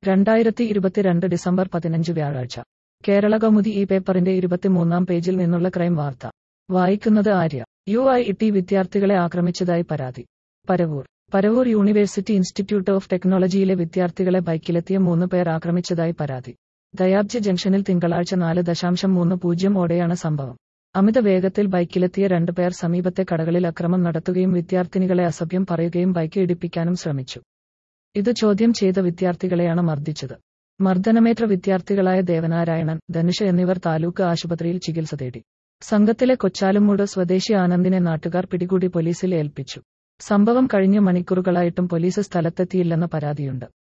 രണ്ടായിരത്തി ഇരുപത്തിരണ്ട് ഡിസംബർ പതിനഞ്ച് വ്യാഴാഴ്ച കേരള കൗമുദി ഈ പേപ്പറിന്റെ ഇരുപത്തിമൂന്നാം പേജിൽ നിന്നുള്ള ക്രൈം വാർത്ത വായിക്കുന്നത് ആര്യ യു ഐ ടി വിദ്യാർത്ഥികളെ ആക്രമിച്ചതായി പരാതി Paravur Paravur university institute of ടെക്നോളജിയിലെ വിദ്യാർത്ഥികളെ ബൈക്കിലെത്തിയ മൂന്ന് പേർ ആക്രമിച്ചതായി പരാതി ദയാബ്ജ് ജംഗ്ഷനിൽ തിങ്കളാഴ്ച നാല് ദശാംശം മൂന്ന് പൂജ്യം ഓടെയാണ് സംഭവം അമിത വേഗത്തിൽ ബൈക്കിലെത്തിയ രണ്ട് പേർ സമീപത്തെ കടകളിൽ അക്രമം നടത്തുകയും വിദ്യാർത്ഥിനികളെ അസഭ്യം പറയുകയും ബൈക്ക് ഇടിപ്പിക്കാനും ശ്രമിച്ചു ഇത് ചോദ്യം ചെയ്ത വിദ്യാർത്ഥികളെയാണ് മർദ്ദിച്ചത് മർദ്ദനമേറ്റ വിദ്യാർത്ഥികളായ ദേവനാരായണൻ ധനുഷ എന്നിവർ താലൂക്ക് ആശുപത്രിയിൽ ചികിത്സ തേടി സംഘത്തിലെ കൊച്ചാലുമൂട് സ്വദേശി ആനന്ദിനെ നാട്ടുകാർ പിടികൂടി പോലീസിൽ ഏൽപ്പിച്ചു സംഭവം കഴിഞ്ഞ മണിക്കൂറുകളായിട്ടും പോലീസ് സ്ഥലത്തെത്തിയില്ലെന്ന പരാതിയുണ്ട്